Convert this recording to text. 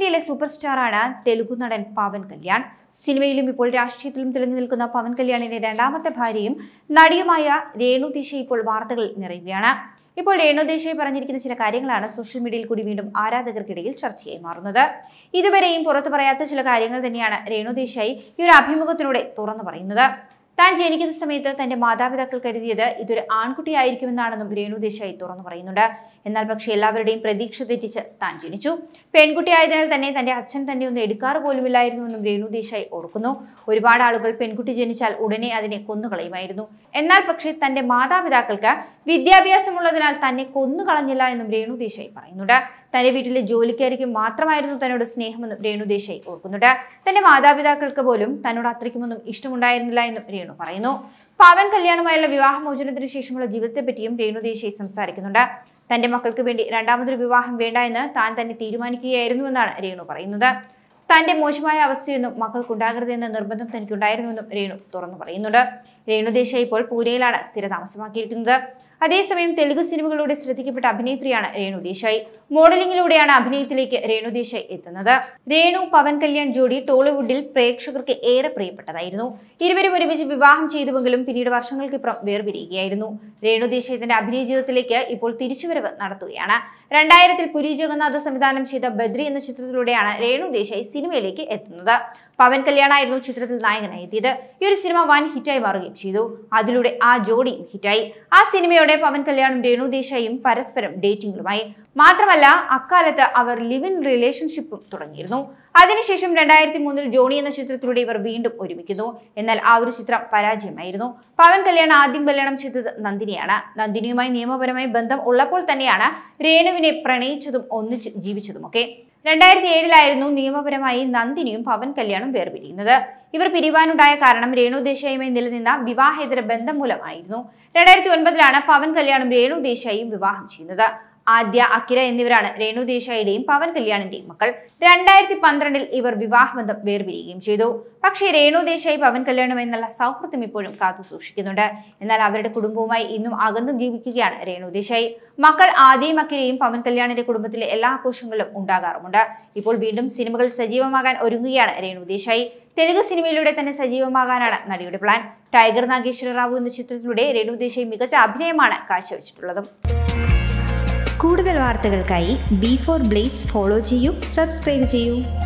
ഇന്ത്യയിലെ സൂപ്പർ സ്റ്റാറാണ് തെലുഗു നടൻ പവൻ കല്യാൺ സിനിമയിലും ഇപ്പോൾ രാഷ്ട്രീയത്തിലും തിളങ്ങി നിൽക്കുന്ന പവൻ കല്യാണിന്റെ രണ്ടാമത്തെ ഭാര്യയും നടിയുമായ രേണു ദേശായി ഇപ്പോൾ വാർത്തകളിൽ നിറയുകയാണ് ഇപ്പോൾ രേണു ദേശായി പറഞ്ഞിരിക്കുന്ന ചില കാര്യങ്ങളാണ് സോഷ്യൽ മീഡിയയിൽ കൂടി വീണ്ടും ആരാധകർക്കിടയിൽ ചർച്ചയായി മാറുന്നത് ഇതുവരെയും പുറത്തു പറയാത്ത ചില കാര്യങ്ങൾ തന്നെയാണ് രേണു ദേശായി ഈ ഒരു അഭിമുഖത്തിലൂടെ തുറന്നു പറയുന്നത് താൻ ജനിക്കുന്ന സമയത്ത് തന്റെ മാതാപിതാക്കൾ കരുതിയത് ഇതൊരു ആൺകുട്ടിയായിരിക്കുമെന്നാണെന്നും രേണു ദേശായി തുറന്നു പറയുന്നുണ്ട് എന്നാൽ പക്ഷേ എല്ലാവരുടെയും പ്രതീക്ഷ തെറ്റിച്ച് താൻ ജനിച്ചു പെൺകുട്ടിയായതിനാൽ തന്നെ തന്റെ അച്ഛൻ തന്നെ ഒന്ന് എടുക്കാറ് പോലുമില്ലായിരുന്നുവെന്നും രേണു ദേശായി ഓർക്കുന്നു ഒരുപാട് ആളുകൾ പെൺകുട്ടി ജനിച്ചാൽ ഉടനെ അതിനെ കൊന്നുകളയുമായിരുന്നു എന്നാൽ പക്ഷേ തന്റെ മാതാപിതാക്കൾക്ക് വിദ്യാഭ്യാസമുള്ളതിനാൽ തന്നെ കൊന്നുകളഞ്ഞില്ല എന്നും രേണു ദേശായി പറയുന്നുണ്ട് തന്റെ വീട്ടിലെ ജോലിക്കാരിക്ക് മാത്രമായിരുന്നു തന്നോട് സ്നേഹമെന്നും രേണു ദേശായി ഓർക്കുന്നുണ്ട് തന്റെ മാതാപിതാക്കൾക്ക് പോലും തന്നോട് അത്രയ്ക്കുമൊന്നും ഇഷ്ടമുണ്ടായിരുന്നില്ല എന്നും രേണു പറയുന്നു പവൻ കല്യാണമായുള്ള വിവാഹമോചനത്തിന് ശേഷമുള്ള ജീവിതത്തെപ്പറ്റിയും രേണു ദേശായി സംസാരിക്കുന്നുണ്ട് തന്റെ മക്കൾക്ക് വേണ്ടി രണ്ടാമതൊരു വിവാഹം വേണ്ട എന്ന് താൻ തന്നെ തീരുമാനിക്കുകയായിരുന്നുവെന്നാണ് രേണു പറയുന്നത് തന്റെ മോശമായ അവസ്ഥയൊന്നും മക്കൾക്കുണ്ടാകരുതെന്ന നിർബന്ധം തനിക്കുണ്ടായിരുന്നുവെന്നും രേണു തുറന്നു പറയുന്നുണ്ട് രേണു ദേശായി ഇപ്പോൾ പൂനെയിലാണ് സ്ഥിരതാമസമാക്കിയിരിക്കുന്നത് അതേസമയം തെലുഗു സിനിമകളിലൂടെ ശ്രദ്ധിക്കപ്പെട്ട അഭിനേത്രിയാണ് രേണു ദേശായി മോഡലിംഗിലൂടെയാണ് അഭിനയത്തിലേക്ക് രേണു ദേശായി എത്തുന്നത് രേണു പവൻ കല്യാൺ ജോഡി ടോളിവുഡിൽ പ്രേക്ഷകർക്ക് ഏറെ പ്രിയപ്പെട്ടതായിരുന്നു ഇരുവരും ഒരുമിച്ച് വിവാഹം ചെയ്തുവെങ്കിലും പിന്നീട് വർഷങ്ങൾക്കിപ്പുറം വേർപിരിയുകയായിരുന്നു രേണു ദേശായി തന്റെ അഭിനയ ജീവിതത്തിലേക്ക് ഇപ്പോൾ തിരിച്ചുവരവ് നടത്തുകയാണ് രണ്ടായിരത്തിൽ പുരി ജഗന്നാഥ് സംവിധാനം ചെയ്ത ബദ്രി എന്ന ചിത്രത്തിലൂടെയാണ് രേണു ദേശായി സിനിമയിലേക്ക് എത്തുന്നത് പവൻ കല്യാണായിരുന്നു ചിത്രത്തിൽ നായകനായി എത്തിയത് ഈ ഒരു സിനിമ വൻ ഹിറ്റായി മാറുകയും ചെയ്തു അതിലൂടെ ആ ജോഡിയും ഹിറ്റായി ആ സിനിമയോടെ പവൻ കല്യാണും രേണു ദേശായും പരസ്പരം ഡേറ്റിംഗിലുമായി മാത്രമല്ല അക്കാലത്ത് അവർ ലിവ് ഇൻ റിലേഷൻഷിപ്പും തുടങ്ങിയിരുന്നു അതിനുശേഷം രണ്ടായിരത്തി മൂന്നിൽ ജോണി എന്ന ചിത്രത്തിലൂടെ ഇവർ വീണ്ടും ഒരുമിക്കുന്നു എന്നാൽ ആ ഒരു ചിത്രം പരാജയമായിരുന്നു പവൻ കല്യാൺ ആദ്യം കല്യാണം ചെയ്തത് നന്ദിനിയാണ് നന്ദിനിയുമായി നിയമപരമായി ബന്ധം ഉള്ളപ്പോൾ തന്നെയാണ് രേണുവിനെ പ്രണയിച്ചതും ഒന്നിച്ച് ജീവിച്ചതുമൊക്കെ രണ്ടായിരത്തി ഏഴിലായിരുന്നു നിയമപരമായി നന്ദിനിയും പവൻ കല്യാണും വേർപിരിയുന്നത് ഇവർ പിരിവാനുണ്ടായ കാരണം രേണു ദേശായിയുമായി നിലനിന്ന വിവാഹേതര ബന്ധം മൂലമായിരുന്നു രണ്ടായിരത്തി ഒൻപതിലാണ് പവൻ കല്യാണും രേണു ദേശായിയും വിവാഹം ചെയ്യുന്നത് ആദ്യ അക്കിര എന്നിവരാണ് രേണു ദേശായിയുടെയും പവൻ കല്യാണിന്റെയും മക്കൾ രണ്ടായിരത്തി പന്ത്രണ്ടിൽ ഇവർ വിവാഹബന്ധം വേർപിരിയുകയും ചെയ്തു പക്ഷേ രേണു ദേശായി പവൻ കല്യാണം എന്നുള്ള സൗഹൃദം ഇപ്പോഴും കാത്തു സൂക്ഷിക്കുന്നുണ്ട് എന്നാൽ അവരുടെ കുടുംബവുമായി ഇന്നും അകന്നു ജീവിക്കുകയാണ് രേണു ദേശായി മക്കൾ ആദ്യയും അക്കിരയും പവൻ കല്യാണിന്റെ കുടുംബത്തിലെ എല്ലാ ആഘോഷങ്ങളിലും ഉണ്ടാകാറുമുണ്ട് ഇപ്പോൾ വീണ്ടും സിനിമകൾ സജീവമാകാൻ ഒരുങ്ങുകയാണ് രേണു ദേശായി തെലുഗു സിനിമയിലൂടെ തന്നെ സജീവമാകാനാണ് നടിയുടെ പ്ലാൻ ടൈഗർ നാഗേശ്വര റാവു എന്ന ചിത്രത്തിലൂടെ രേണു ദേശായി മികച്ച അഭിനയമാണ് കാഴ്ചവെച്ചിട്ടുള്ളതും കൂടുതൽ വാർത്തകൾക്കായി ബി ഫോർ ബ്ലേസ് ഫോളോ ചെയ്യൂ സബ്സ്ക്രൈബ് ചെയ്യൂ